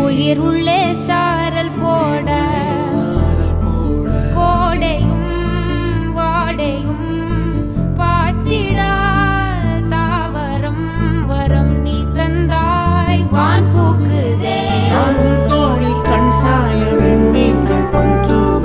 உயிர் உள்ளே சாரல் போட சாரல் போட கோடையும் வாடையும் பாத்திடா தாவரம் வரம் நீ தந்தாய் வான் பூக்குதே நானும் தோளில் கண் சாய வெண்மீன்கள் பொந்தூவ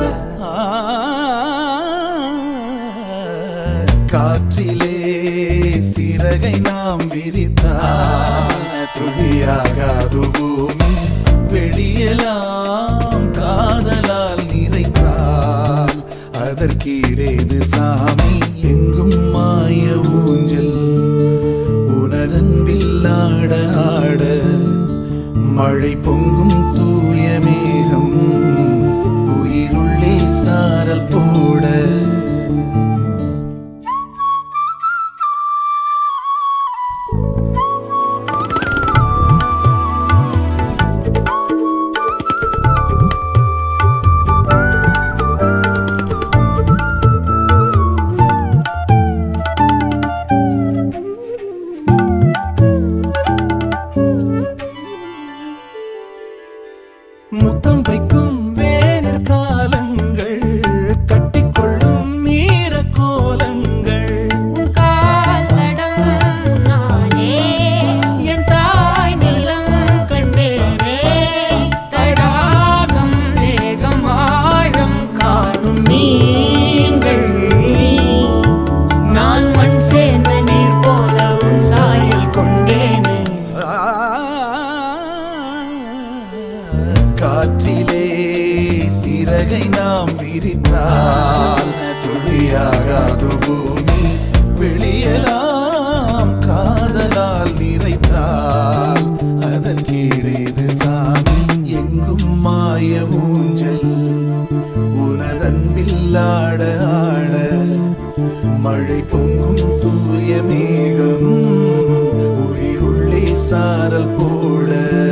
காற்றிலே சிறகை நாம் விரித்தால் துளியாகாது பூமி வெளியெல்லாம் காதலால் நிறைத்தால் அதற்கீடேது சாமி எங்கும் மாய ஊஞ்சல் உனதன்பில் ஆட ஆட மழை பொங்கும் தூய மேகம் உயிருள்ளே சாரல் போட முத்தம் வைக்கும் வேனிற் காலங்கள் கட்டிக்கொள்ளும் மீற கோலங்கள் உன் கால் தடம் நானே என் தாய் நிலம் கண்டேனே தடாகம் தேகம் ஆழம் காணும் மீன்கள் நான் மண் சேர்ந்த நீர் போல உன் சாயல் கொண்டேனே காற்றிலே சிறகை நாம் விரித்தால் துளியாகாது பூமி வெளியலாம் காதலால் நிறைத்தால் அதன் கீழேது சாமி எங்கும் மாய ஊஞ்சல் உனதன்பில் ஆட ஆட மழை பொங்கும் தூய மேகம் உயிருள்ளே சாரல் போட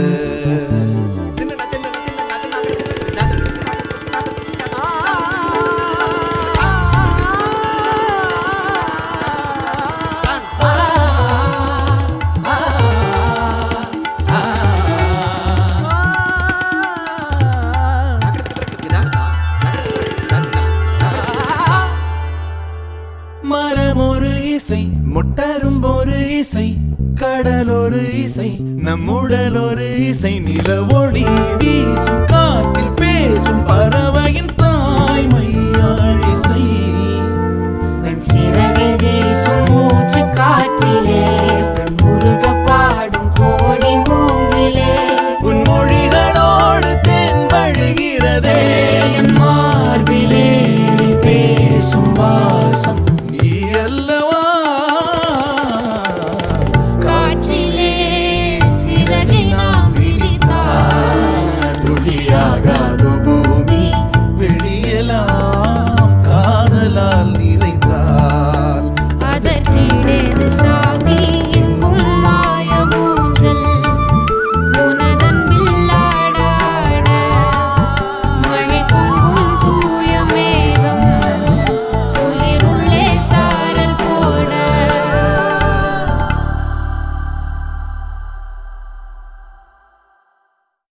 மரம் ஒரு இசை முட்டரும் ஒரு இசை கடல் ஒரு இசை நம்முடல் ஒரு இசை நில ஒளி வீசும் காற்றில் பேசும் பறவையின் தாய்மையாழிசை வெண் சிறகை வீசும்